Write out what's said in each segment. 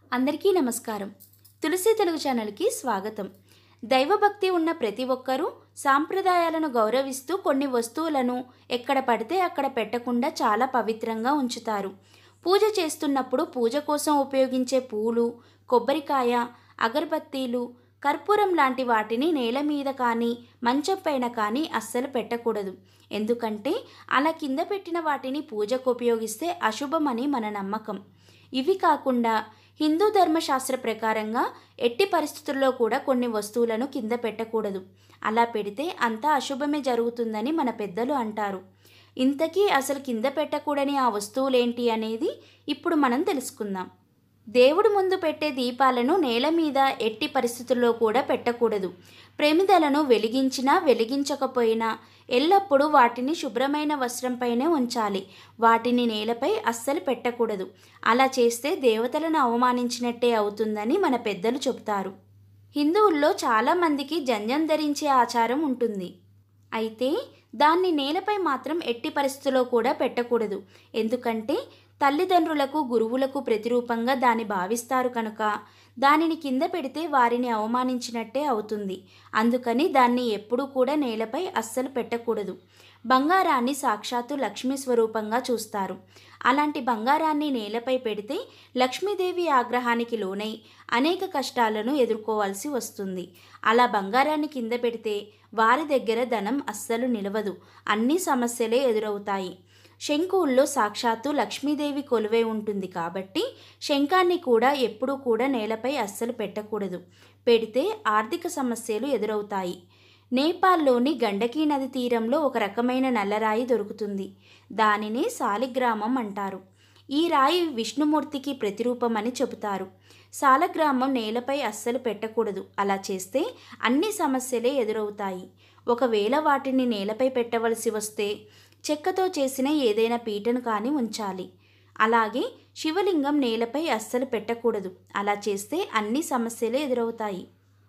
అందరికీ నమస్కారం తులసి తెలుగు ఛానల్కి స్వాగతం దైవభక్తి ఉన్న ప్రతి ఒక్కరూ సాంప్రదాయాలను గౌరవిస్తూ కొన్ని వస్తువులను ఎక్కడ పడితే అక్కడ పెట్టకుండా చాలా పవిత్రంగా ఉంచుతారు పూజ చేస్తున్నప్పుడు పూజ కోసం ఉపయోగించే పూలు కొబ్బరికాయ అగరబత్తీలు కర్పూరం లాంటి వాటిని నేల మీద కానీ మంచం పైన కానీ అస్సలు పెట్టకూడదు ఎందుకంటే అలా కింద పెట్టిన వాటిని పూజకు ఉపయోగిస్తే అశుభమని మన నమ్మకం ఇవి కాకుండా హిందూ ధర్మశాస్త్ర ప్రకారంగా ఎట్టి పరిస్థితుల్లో కూడా కొన్ని వస్తువులను కింద పెట్టకూడదు అలా పెడితే అంతా అశుభమే జరుగుతుందని మన పెద్దలు అంటారు ఇంతకీ అసలు కింద పెట్టకూడని ఆ వస్తువులేంటి అనేది ఇప్పుడు మనం తెలుసుకుందాం దేవుడు ముందు పెట్టే దీపాలను నేల మీద ఎట్టి పరిస్థితుల్లో కూడా పెట్టకూడదు ప్రమిదలను వెలిగించినా వెలిగించకపోయినా ఎల్లప్పుడూ వాటిని శుభ్రమైన వస్త్రంపైనే ఉంచాలి వాటిని నేలపై అస్సలు పెట్టకూడదు అలా చేస్తే దేవతలను అవమానించినట్టే అవుతుందని మన పెద్దలు చెబుతారు హిందువుల్లో చాలామందికి జంజం ధరించే ఆచారం ఉంటుంది అయితే దాన్ని నేలపై మాత్రం ఎట్టి పరిస్థితుల్లో కూడా పెట్టకూడదు ఎందుకంటే తల్లిదండ్రులకు గురువులకు ప్రతిరూపంగా దాన్ని భావిస్తారు కనుక దానిని కింద పెడితే వారిని అవమానించినట్టే అవుతుంది అందుకని దాన్ని ఎప్పుడూ కూడా నేలపై అస్సలు పెట్టకూడదు బంగారాన్ని సాక్షాత్తు లక్ష్మీ స్వరూపంగా చూస్తారు అలాంటి బంగారాన్ని నేలపై పెడితే లక్ష్మీదేవి ఆగ్రహానికి లోనై అనేక కష్టాలను ఎదుర్కోవాల్సి వస్తుంది అలా బంగారాన్ని కింద పెడితే వారి దగ్గర ధనం అస్సలు నిలవదు అన్ని సమస్యలే ఎదురవుతాయి శంకువుల్లో సాక్షాత్తు లక్ష్మీదేవి కొలువై ఉంటుంది కాబట్టి శంఖాన్ని కూడా ఎప్పుడూ కూడా నేలపై అస్సలు పెట్టకూడదు పెడితే ఆర్థిక సమస్యలు ఎదురవుతాయి నేపాల్లోని గండకీ నది తీరంలో ఒక రకమైన నల్లరాయి దొరుకుతుంది దానిని సాలిగ్రామం అంటారు ఈ రాయి విష్ణుమూర్తికి ప్రతిరూపమని చెబుతారు సాలగ్రామం నేలపై అస్సలు పెట్టకూడదు అలా చేస్తే అన్ని సమస్యలే ఎదురవుతాయి ఒకవేళ వాటిని నేలపై పెట్టవలసి వస్తే చెక్కతో చేసిన ఏదైనా పీటను కానీ ఉంచాలి అలాగే శివలింగం నేలపై అస్సలు పెట్టకూడదు అలా చేస్తే అన్ని సమస్యలే ఎదురవుతాయి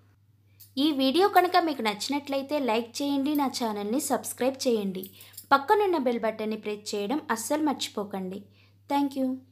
ఈ వీడియో కనుక మీకు నచ్చినట్లయితే లైక్ చేయండి నా ఛానల్ని సబ్స్క్రైబ్ చేయండి పక్కనున్న బెల్ బటన్ని ప్రెస్ చేయడం అస్సలు మర్చిపోకండి థ్యాంక్ యూ